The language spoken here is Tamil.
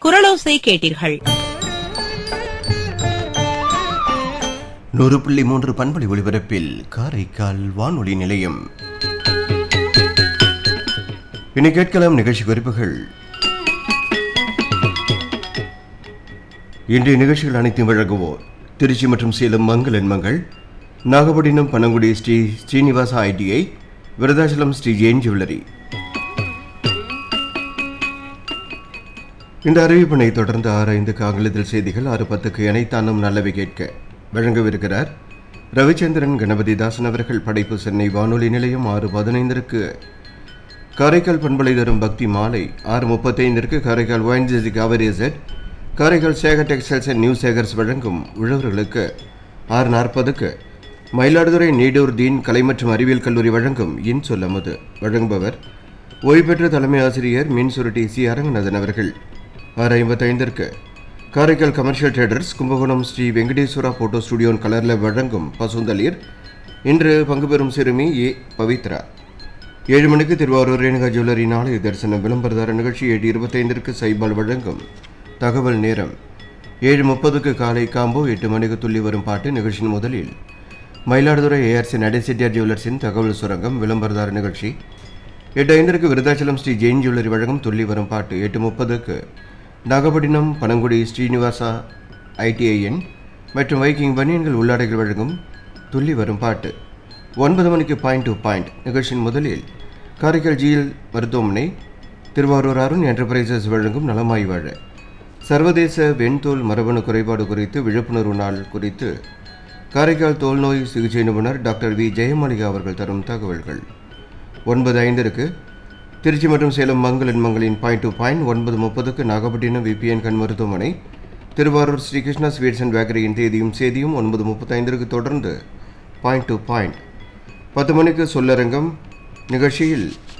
குரலோசை கேட்டீர்கள் நூறு புள்ளி மூன்று பண்பலை ஒளிபரப்பில் காரைக்கால் வானொலி நிலையம் இனி கேட்கலாம் நிகழ்ச்சி குறிப்புகள் இன்றைய நிகழ்ச்சிகள் அனைத்தையும் வழங்குவோர் திருச்சி மற்றும் சேலம் மங்களன் மங்கள் நாகப்பட்டினம் பனங்குடி ஸ்ரீ ஸ்ரீனிவாசா ஐடிஐ விருதாச்சலம் ஸ்ரீ ஜெயின் ஜுவல்லரி இந்த அறிவிப்பினை தொடர்ந்து ஆராய்ந்து ஆங்கிலத்தில் செய்திகள் ஆறு பத்துக்கு இணைத்தானும் நல்லவை கேட்க வழங்கவிருக்கிறார் ரவிச்சந்திரன் கணபதிதாசன் அவர்கள் படைப்பு சென்னை வானொலி நிலையம் ஆறு பதினைந்திற்கு காரைக்கால் பண்பலை தரும் பக்தி மாலை ஆறு முப்பத்தைந்திற்கு காரைக்கால் ஒயின்ஜி கவரேசட் Karaikal Sekar textiles and new Sekars வழங்கும் உழவர்களுக்கு ஆறு நாற்பதுக்கு மயிலாடுதுறை நீடூர் தீன் கலை மற்றும் அறிவியல் கல்லூரி வழங்கும் இன் சொல்லமுது வழங்குபவர் ஓய்வு பெற்ற தலைமை ஆசிரியர் மின் சுருட்டி சி அரங்கநாதன் அவர்கள் ஆறு ஐம்பத்தைந்திற்கு Karaikal commercial traders Kumbakonam Sri Venkateswara photo ஸ்டுடியோன் கலரில் வழங்கும் பசுந்தளிர் இன்று பங்கு பெறும் சிறுமி ஏ பவித்ரா ஏழு மணிக்கு திருவாரூர் ரேணுகா ஜுவல்லரி நாளைய தரிசனம் விளம்பரதார நிகழ்ச்சி ஏழு இருபத்தைந்திற்கு சைபால் வழங்கும் தகவல் நேரம் ஏழு முப்பதுக்கு காலை காம்போ எட்டு மணிக்கு துள்ளி வரும் பாட்டு நிகழ்ச்சியின் முதலில் மயிலாடுதுறை ஏஆர்சி நடைசெட்டியார் ஜுவல்லர்ஸின் தகவல் சுரங்கம் விளம்பரதார நிகழ்ச்சி எட்டு ஐந்திற்கு விருதாச்சலம் ஸ்ரீ ஜெயின் ஜுவல்லரி வழங்கும் துள்ளி வரும் பாட்டு எட்டு முப்பதுக்கு நாகப்பட்டினம் பனங்குடி ஸ்ரீனிவாசா ஐடிஐஎன் மற்றும் வைக்கிங் பனியன்கள் உள்ளாடைகள் வழங்கும் துள்ளி வரும் பாட்டு ஒன்பது மணிக்கு பாயிண்ட் டு பாயிண்ட் நிகழ்ச்சியின் முதலில் காரைக்கால் ஜிஎல் மருத்துவமனை திருவாரூர் அருண் என்டர்பிரைசஸ் வழங்கும் நலமாய் வாழ சர்வதேச வெண்தோல் மரபணு குறைபாடு குறித்து விழிப்புணர்வு நாள் குறித்து காரைக்கால் தோல்நோய் சிகிச்சை நிபுணர் டாக்டர் வி ஜெயமாலிகா அவர்கள் தரும் தகவல்கள் ஒன்பது ஐந்திற்கு திருச்சி மற்றும் சேலம் மங்களன் மங்களின் பாயிண்ட் டு பாயிண்ட் ஒன்பது முப்பதுக்கு நாகப்பட்டினம் விபிஎன் கண் மருத்துவமனை திருவாரூர் ஸ்ரீ கிருஷ்ணா ஸ்வீட்ஸ் அண்ட் பேக்கரியின் தேதியும் செய்தியும் ஒன்பது முப்பத்தைந்திற்கு தொடர்ந்து பாயிண்ட் டு பாயிண்ட் பத்து மணிக்கு சொல்லரங்கம் நிகழ்ச்சியில்